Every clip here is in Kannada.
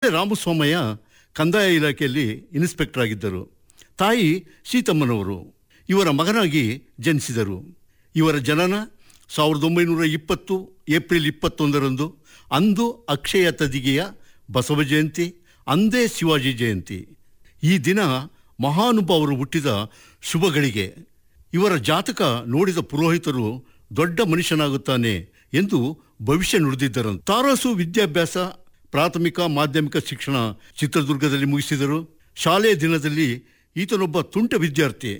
ತಂದೆ ರಾಮಸ್ವಾಮಯ್ಯ ಕಂದಾಯ ಇಲಾಖೆಯಲ್ಲಿ ಇನ್ಸ್ಪೆಕ್ಟರ್ ಆಗಿದ್ದರು ತಾಯಿ ಸೀತಮ್ಮನವರು ಇವರ ಮಗನಾಗಿ ಜನಿಸಿದರು ಇವರ ಜನನ ಸಾವಿರದ ಒಂಬೈನೂರ ಇಪ್ಪತ್ತು ಏಪ್ರಿಲ್ ಇಪ್ಪತ್ತೊಂದರಂದು ಅಂದು ಅಕ್ಷಯ ತದಿಗೆಯ ಬಸವ ಜಯಂತಿ ಅಂದೇ ಶಿವಾಜಿ ಜಯಂತಿ ಈ ದಿನ ಮಹಾನುಭಾವರು ಹುಟ್ಟಿದ ಶುಭಗಳಿಗೆ ಇವರ ಜಾತಕ ನೋಡಿದ ಪುರೋಹಿತರು ದೊಡ್ಡ ಮನುಷ್ಯನಾಗುತ್ತಾನೆ ಎಂದು ಭವಿಷ್ಯ ನುಡಿದಿದ್ದರು ತಾರಾಸು ವಿದ್ಯಾಭ್ಯಾಸ ಪ್ರಾಥಮಿಕ ಮಾಧ್ಯಮಿಕ ಶಿಕ್ಷಣ ಚಿತ್ರದುರ್ಗದಲ್ಲಿ ಮುಗಿಸಿದರು ಶಾಲೆಯ ದಿನದಲ್ಲಿ ಈತನೊಬ್ಬ ತುಂಟ ವಿದ್ಯಾರ್ಥಿ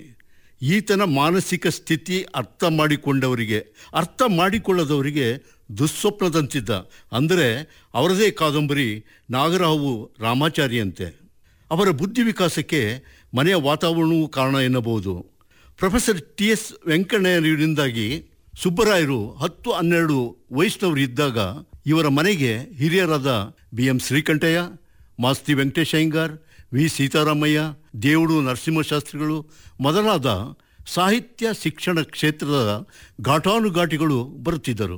ಈತನ ಮಾನಸಿಕ ಸ್ಥಿತಿ ಅರ್ಥ ಮಾಡಿಕೊಂಡವರಿಗೆ ಅರ್ಥ ಮಾಡಿಕೊಳ್ಳದವರಿಗೆ ದುಸ್ವಪ್ನದಂತಿದ್ದ ಅಂದರೆ ಅವರದೇ ಕಾದಂಬರಿ ನಾಗರಾವು ರಾಮಾಚಾರಿಯಂತೆ ಅವರ ಬುದ್ಧಿ ವಿಕಾಸಕ್ಕೆ ಮನೆಯ ವಾತಾವರಣವೂ ಕಾರಣ ಎನ್ನಬಹುದು ಪ್ರೊಫೆಸರ್ ಟಿ ಎಸ್ ವೆಂಕಣ್ಣಯ್ಯರಿಂದಾಗಿ ಸುಬ್ಬರಾಯರು ಹತ್ತು ಹನ್ನೆರಡು ವಯಸ್ಸಿನವರು ಇದ್ದಾಗ ಇವರ ಮನೆಗೆ ಹಿರಿಯರಾದ B M Srikantaiah Masti Venkatesha Iyengar V Seetharamaiah Devudu ನರಸಿಂಹಶಾಸ್ತ್ರಿಗಳು ಮೊದಲಾದ ಸಾಹಿತ್ಯ ಶಿಕ್ಷಣ ಕ್ಷೇತ್ರದ ಘಾಟಾನುಘಾಟಿಗಳು ಬರುತ್ತಿದ್ದರು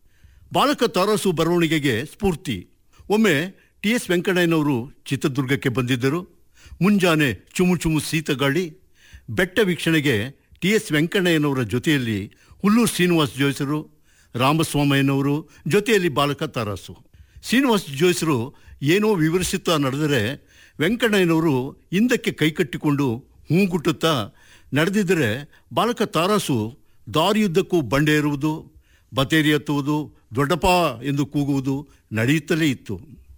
ಬಾಲಕ ತಾರಸು ಬರವಣಿಗೆಗೆ ಸ್ಫೂರ್ತಿ ಒಮ್ಮೆ ಟಿ ಎಸ್ ವೆಂಕಣ್ಣಯ್ಯನವರು ಚಿತ್ರದುರ್ಗಕ್ಕೆ ಬಂದಿದ್ದರು ಮುಂಜಾನೆ ಚುಮು ಚುಮು ಶೀತ ಗಾಳಿ ಬೆಟ್ಟ ವೀಕ್ಷಣೆಗೆ ಟಿ ಎಸ್ ವೆಂಕಣ್ಣಯ್ಯನವರ ಜೊತೆಯಲ್ಲಿ ಹುಲ್ಲೂರು ಶ್ರೀನಿವಾಸ ಜೋಯಿಸರು ರಾಮಸ್ವಾಮಯ್ಯನವರು ಜೊತೆಯಲ್ಲಿ ಬಾಲಕ ತಾರಾಸು ಶ್ರೀನಿವಾಸ ಜೋಯಿಸರು ಏನೋ ವಿವರಿಸುತ್ತಾ ನಡೆದರೆ ವೆಂಕಣ್ಣಯ್ಯನವರು ಹಿಂದಕ್ಕೆ ಕೈಕಟ್ಟಿಕೊಂಡು ಹೂಗುಟ್ಟುತ್ತಾ ನಡೆದಿದ್ದರೆ ಬಾಲಕ ತಾರಾಸು ದಾರಿಯುದ್ದಕ್ಕೂ ಬಂಡೆ ಏರುವುದು ಬತೇರಿ ಎತ್ತುವುದು ದೊಡ್ಡಪ್ಪ ಎಂದು ಕೂಗುವುದು ನಡೆಯುತ್ತಲೇ ಇತ್ತು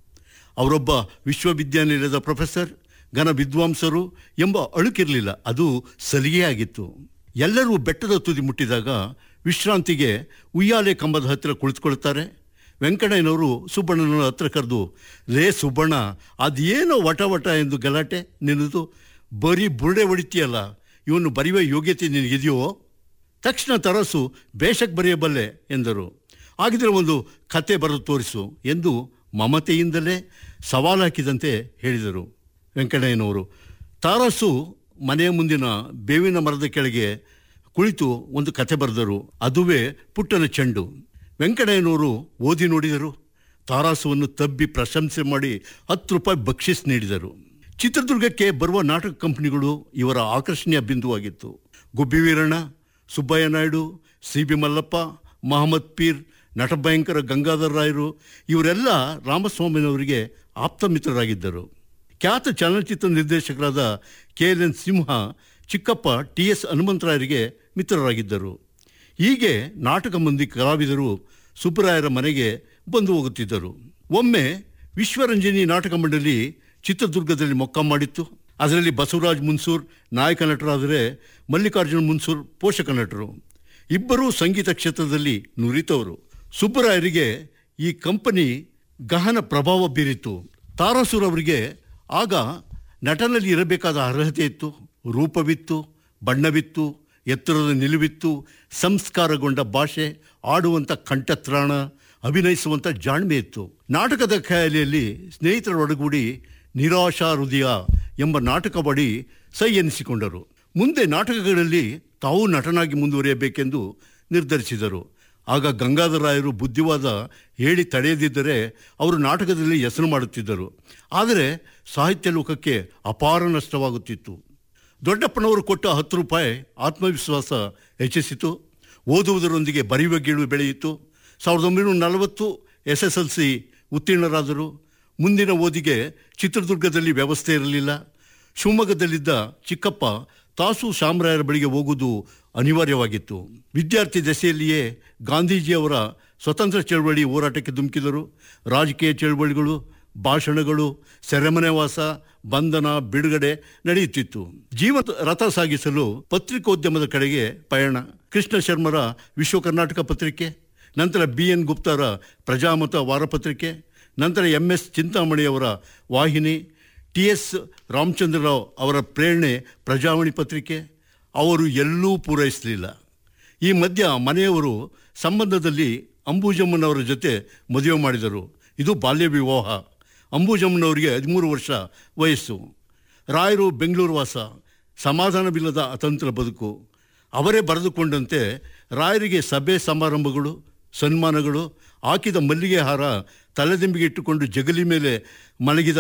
ಅವರೊಬ್ಬ ವಿಶ್ವವಿದ್ಯಾನಿಲಯದ ಪ್ರೊಫೆಸರ್ ಘನ ವಿದ್ವಾಂಸರು ಎಂಬ ಅಳುಕಿರಲಿಲ್ಲ ಅದು ಸಲಿಗೆಯಾಗಿತ್ತು ಎಲ್ಲರೂ ಬೆಟ್ಟದ ತುದಿ ಮುಟ್ಟಿದಾಗ ವಿಶ್ರಾಂತಿಗೆ ಉಯ್ಯಾಲೆ ಕಂಬದ ಹತ್ತಿರ ಕುಳಿತುಕೊಳ್ತಾರೆ ವೆಂಕಣ್ಣಯ್ಯನವರು ಸುಬ್ಬಣ್ಣನ ಹತ್ರ ಕರೆದು ಲೇ ಸುಬ್ಬಣ್ಣ ಅದೇನೋ ವಟ ವಟ ಎಂದು ಗಲಾಟೆ ನಿನ್ನದು ಬರೀ ಬುರುಡೆ ಹೊಡಿತೀಯಲ್ಲ ಇವನು ಬರೆಯುವ ಯೋಗ್ಯತೆ ನಿನಗಿದೆಯೋ ತಕ್ಷಣ ತರಸು ಬೇಷಕ್ ಬರೆಯಬಲ್ಲೆ ಎಂದರು ಹಾಗಿದ್ರೆ ಒಂದು ಕತೆ ಬರೆದು ತೋರಿಸು ಎಂದು ಮಮತೆಯಿಂದಲೇ ಸವಾಲು ಹಾಕಿದಂತೆ ಹೇಳಿದರು ವೆಂಕಣ್ಣಯ್ಯನವರು ತಾರಸು ಮನೆಯ ಮುಂದಿನ ಬೇವಿನ ಮರದ ಕೆಳಗೆ ಕುಳಿತು ಒಂದು ಕತೆ ಬರೆದರು ಅದುವೇ ಪುಟ್ಟನ ಚೆಂಡು ವೆಂಕಣ್ಣಯ್ಯನವರು ಓದಿ ನೋಡಿದರು ತಾರಾಸುವನ್ನು ತಬ್ಬಿ ಪ್ರಶಂಸೆ ಮಾಡಿ ಹತ್ತು ರೂಪಾಯಿ ಬಕ್ಷಿಸ್ ನೀಡಿದರು ಚಿತ್ರದುರ್ಗಕ್ಕೆ ಬರುವ ನಾಟಕ ಕಂಪನಿಗಳು ಇವರ ಆಕರ್ಷಣೆಯ ಬಿಂದುವಾಗಿತ್ತು ಗುಬ್ಬಿ ವೀರಣ್ಣ ಸುಬ್ಬಯ್ಯ ನಾಯ್ಡು ಸಿ ಬಿ ಮಲ್ಲಪ್ಪ ಮಹಮ್ಮದ್ ಪೀರ್ ನಟಭಯಂಕರ ಗಂಗಾಧರ ರಾಯರು ಇವರೆಲ್ಲ ರಾಮಸ್ವಾಮಿನವರಿಗೆ ಆಪ್ತ ಮಿತ್ರರಾಗಿದ್ದರು ಖ್ಯಾತ ಚಲನಚಿತ್ರ ನಿರ್ದೇಶಕರಾದ ಕೆ ಎಲ್ ಎನ್ ಸಿಂಹ ಚಿಕ್ಕಪ್ಪ ಟಿ ಎಸ್ ಹನುಮಂತರಾಯರಿಗೆ ಮಿತ್ರರಾಗಿದ್ದರು ಹೀಗೆ ನಾಟಕ ಮಂದಿ ಕಲಾವಿದರು ಸುಬ್ಬರಾಯರ ಮನೆಗೆ ಬಂದು ಹೋಗುತ್ತಿದ್ದರು ಒಮ್ಮೆ ವಿಶ್ವರಂಜನಿ ನಾಟಕ ಮಂಡಳಿ ಚಿತ್ರದುರ್ಗದಲ್ಲಿ ಮೊಕ್ಕ ಮಾಡಿತ್ತು ಅದರಲ್ಲಿ ಬಸವರಾಜ್ ಮುನ್ಸೂರ್ ನಾಯಕ ನಟರಾದರೆ ಮಲ್ಲಿಕಾರ್ಜುನ ಮುನ್ಸೂರ್ ಪೋಷಕ ನಟರು ಇಬ್ಬರೂ ಸಂಗೀತ ಕ್ಷೇತ್ರದಲ್ಲಿ ನುರಿತವರು ಸುಬ್ಬರಾಯರಿಗೆ ಈ ಕಂಪನಿ ಗಹನ ಪ್ರಭಾವ ಬೀರಿತು ತಾರಾಸುರ್ ಅವರಿಗೆ ಆಗ ನಟನಲ್ಲಿ ಇರಬೇಕಾದ ಅರ್ಹತೆ ಇತ್ತು ರೂಪವಿತ್ತು ಬಣ್ಣವಿತ್ತು ಎತ್ತರದ ನಿಲುವಿತ್ತು ಸಂಸ್ಕಾರಗೊಂಡ ಭಾಷೆ ಆಡುವಂಥ ಕಂಠತ್ರಾಣ ಅಭಿನಯಿಸುವಂಥ ಜಾಣ್ಮೆ ಇತ್ತು ನಾಟಕದ ಖಯಾಲಿಯಲ್ಲಿ ಸ್ನೇಹಿತರ ಒಡಗೂಡಿ ನಿರಾಶಾ ಹೃದಯ ಎಂಬ ನಾಟಕವಾಡಿ ಸೈ ಎನಿಸಿಕೊಂಡರು ಮುಂದೆ ನಾಟಕಗಳಲ್ಲಿ ತಾವು ನಟನಾಗಿ ಮುಂದುವರಿಯಬೇಕೆಂದು ನಿರ್ಧರಿಸಿದರು ಆಗ ಗಂಗಾಧರಾಯರು ಬುದ್ಧಿವಾದ ಹೇಳಿ ತಡೆಯದಿದ್ದರೆ ಅವರು ನಾಟಕದಲ್ಲಿ ಹೆಸರು ಮಾಡುತ್ತಿದ್ದರು ಆದರೆ ಸಾಹಿತ್ಯ ಲೋಕಕ್ಕೆ ಅಪಾರ ನಷ್ಟವಾಗುತ್ತಿತ್ತು ದೊಡ್ಡಪ್ಪನವರು ಕೊಟ್ಟ ಹತ್ತು ರೂಪಾಯಿ ಆತ್ಮವಿಶ್ವಾಸ ಹೆಚ್ಚಿಸಿತು ಓದುವುದರೊಂದಿಗೆ ಬರೆಯುವ ಗೀಳು ಬೆಳೆಯಿತು ಸಾವಿರದ ಒಂಬೈನೂರ ನಲವತ್ತು ಎಸ್ ಎಸ್ ಎಲ್ ಸಿ ಉತ್ತೀರ್ಣರಾದರು ಮುಂದಿನ ಓದಿಗೆ ಚಿತ್ರದುರ್ಗದಲ್ಲಿ ವ್ಯವಸ್ಥೆ ಇರಲಿಲ್ಲ ಶಿವಮೊಗ್ಗದಲ್ಲಿದ್ದ ಚಿಕ್ಕಪ್ಪ ತಾಸು ಶಾಮರಾಯರ ಬಳಿಗೆ ಹೋಗುವುದು ಅನಿವಾರ್ಯವಾಗಿತ್ತು ವಿದ್ಯಾರ್ಥಿ ದಶೆಯಲ್ಲಿಯೇ ಗಾಂಧೀಜಿಯವರ ಸ್ವತಂತ್ರ ಚಳವಳಿ ಹೋರಾಟಕ್ಕೆ ಧುಮುಕಿದರು ರಾಜಕೀಯ ಚಳವಳಿಗಳು ಭಾಷಣಗಳು ಸೆರೆಮನೆವಾಸ ಬಂಧನ ಬಿಡುಗಡೆ ನಡೆಯುತ್ತಿತ್ತು ಜೀವನ ರಥ ಸಾಗಿಸಲು ಪತ್ರಿಕೋದ್ಯಮದ ಕಡೆಗೆ ಪಯಣ ಕೃಷ್ಣ ಶರ್ಮರ ವಿಶ್ವ ಕರ್ನಾಟಕ ಪತ್ರಿಕೆ ನಂತರ ಬಿ ಎನ್ ಗುಪ್ತಾರ ಪ್ರಜಾಮತ ವಾರಪತ್ರಿಕೆ ನಂತರ ಎಂ ಎಸ್ ಚಿಂತಾಮಣಿಯವರ ವಾಹಿನಿ ಟಿ ಎಸ್ ರಾಮಚಂದ್ರರಾವ್ ಅವರ ಪ್ರೇರಣೆ ಪ್ರಜಾವಾಣಿ ಪತ್ರಿಕೆ ಅವರು ಎಲ್ಲೂ ಪೂರೈಸಲಿಲ್ಲ ಈ ಮಧ್ಯ ಮನೆಯವರು ಸಂಬಂಧದಲ್ಲಿ ಅಂಬುಜಮ್ಮನವರ ಜೊತೆ ಮದುವೆ ಮಾಡಿದರು ಇದು ಬಾಲ್ಯ ವಿವಾಹ ಅಂಬುಜಮ್ಮನವರಿಗೆ ಹದಿಮೂರು ವರ್ಷ ವಯಸ್ಸು ರಾಯರು ಬೆಂಗಳೂರು ವಾಸ ಸಮಾಧಾನವಿಲ್ಲದ ಅತಂತ್ರ ಬದುಕು ಅವರೇ ಬರೆದುಕೊಂಡಂತೆ ರಾಯರಿಗೆ ಸಭೆ ಸಮಾರಂಭಗಳು ಸನ್ಮಾನಗಳು ಹಾಕಿದ ಮಲ್ಲಿಗೆ ಹಾರ ತಲೆದಿಂಬಿಗೆ ಇಟ್ಟುಕೊಂಡು ಜಗಲಿ ಮೇಲೆ ಮಲಗಿದ